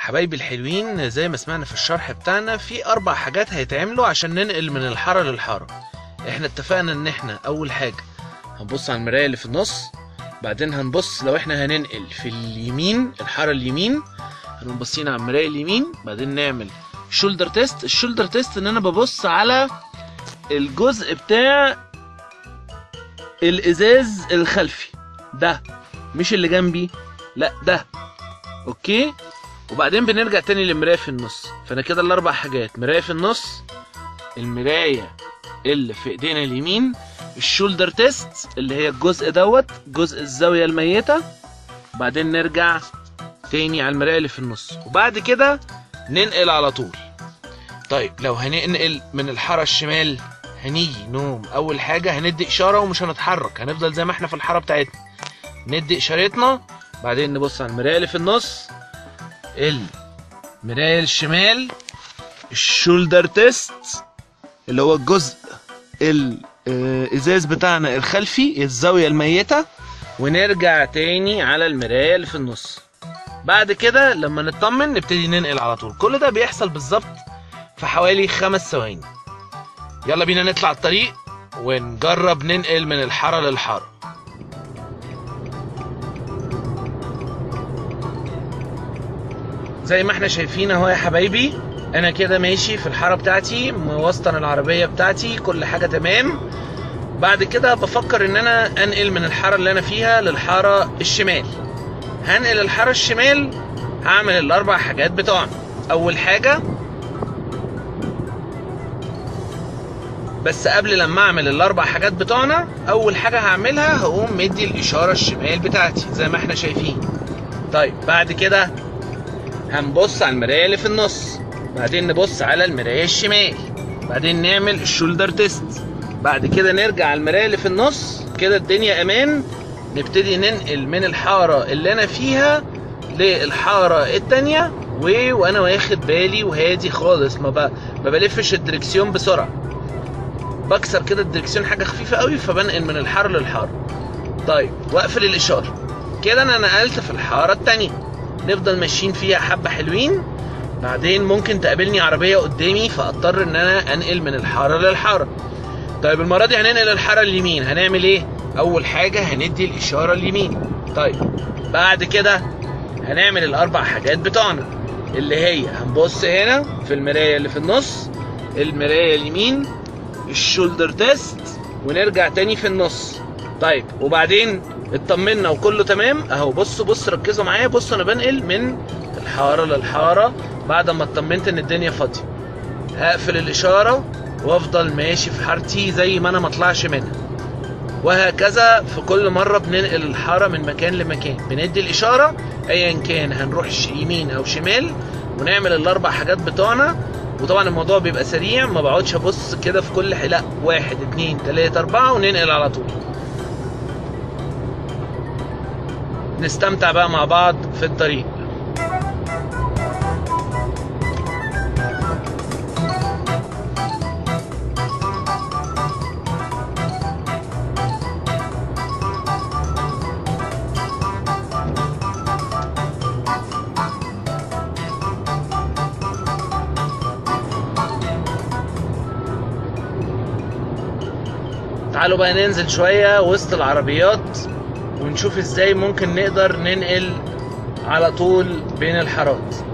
حبايبي الحلوين زي ما سمعنا في الشرح بتاعنا في اربع حاجات هيتعملوا عشان ننقل من الحاره للحاره احنا اتفقنا ان احنا اول حاجه هنبص على المرايه اللي في النص بعدين هنبص لو احنا هننقل في اليمين الحاره اليمين هنقوم باصين على المرايه اليمين بعدين نعمل شولدر تيست الشولدر تيست ان انا ببص على الجزء بتاع الازاز الخلفي ده مش اللي جنبي لا ده اوكي وبعدين بنرجع تاني للمرايه في النص فانا كده الاربع حاجات مرايه في النص المرايه اللي في ايدينا اليمين الشولدر تيست اللي هي الجزء دوت جزء الزاويه الميته وبعدين نرجع تاني على المرايه اللي في النص وبعد كده ننقل على طول طيب لو هننقل من الحاره الشمال هنيجي نوم اول حاجه هندي اشاره ومش هنتحرك هنفضل زي ما احنا في الحاره بتاعتنا ندي اشارتنا بعدين نبص على المرايه اللي في النص المرايه الشمال الشولدر تيست اللي هو الجزء الازاز بتاعنا الخلفي الزاويه الميته ونرجع تاني على المرايه اللي في النص بعد كده لما نطمن نبتدي ننقل على طول كل ده بيحصل بالظبط في حوالي خمس ثواني يلا بينا نطلع الطريق ونجرب ننقل من الحاره للحاره زي ما احنا شايفين اهو يا حبايبي انا كده ماشي في الحاره بتاعتي موسطن العربيه بتاعتي كل حاجه تمام بعد كده بفكر ان انا انقل من الحاره اللي انا فيها للحاره الشمال هنقل الحاره الشمال هعمل الاربع حاجات بتوعنا اول حاجه بس قبل لما اعمل الاربع حاجات بتوعنا اول حاجه هعملها هقوم مدي الاشاره الشمال بتاعتي زي ما احنا شايفين طيب بعد كده هنبص على المرايه اللي في النص بعدين نبص على المرايه الشمال بعدين نعمل الشولدر تيست بعد كده نرجع على المرايه اللي في النص كده الدنيا امان نبتدي ننقل من الحاره اللي انا فيها للحاره التانية و... وانا واخد بالي وهادي خالص ما, ب... ما بلفش الدركسيون بسرعه بكسر كده الدركسيون حاجه خفيفه قوي فبنقل من الحاره للحاره طيب واقفل الاشاره كده انا نقلت في الحاره التانية نفضل ماشيين فيها حبه حلوين بعدين ممكن تقابلني عربيه قدامي فاضطر ان انا انقل من الحاره للحاره طيب المره دي هننقل الحاره اليمين هنعمل ايه اول حاجه هندي الاشاره اليمين طيب بعد كده هنعمل الاربع حاجات بتوعنا اللي هي هنبص هنا في المرايه اللي في النص المرايه اليمين الشولدر تيست ونرجع تاني في النص طيب وبعدين اطمنا وكله تمام اهو بصوا بصوا ركزوا معايا بصوا انا بنقل من الحاره للحاره بعد ما اطمنت ان الدنيا فاضيه هقفل الاشاره وافضل ماشي في حارتي زي ما انا ما اطلعش منها وهكذا في كل مره بننقل الحاره من مكان لمكان بندي الاشاره ايا كان هنروح يمين او شمال ونعمل الاربع حاجات بتوعنا وطبعا الموضوع بيبقى سريع ما بقعدش ابص كده في كل حلقه واحد اتنين تلاته اربعه وننقل على طول نستمتع بقى مع بعض في الطريق تعالوا بقى ننزل شوية وسط العربيات ونشوف ازاي ممكن نقدر ننقل على طول بين الحارات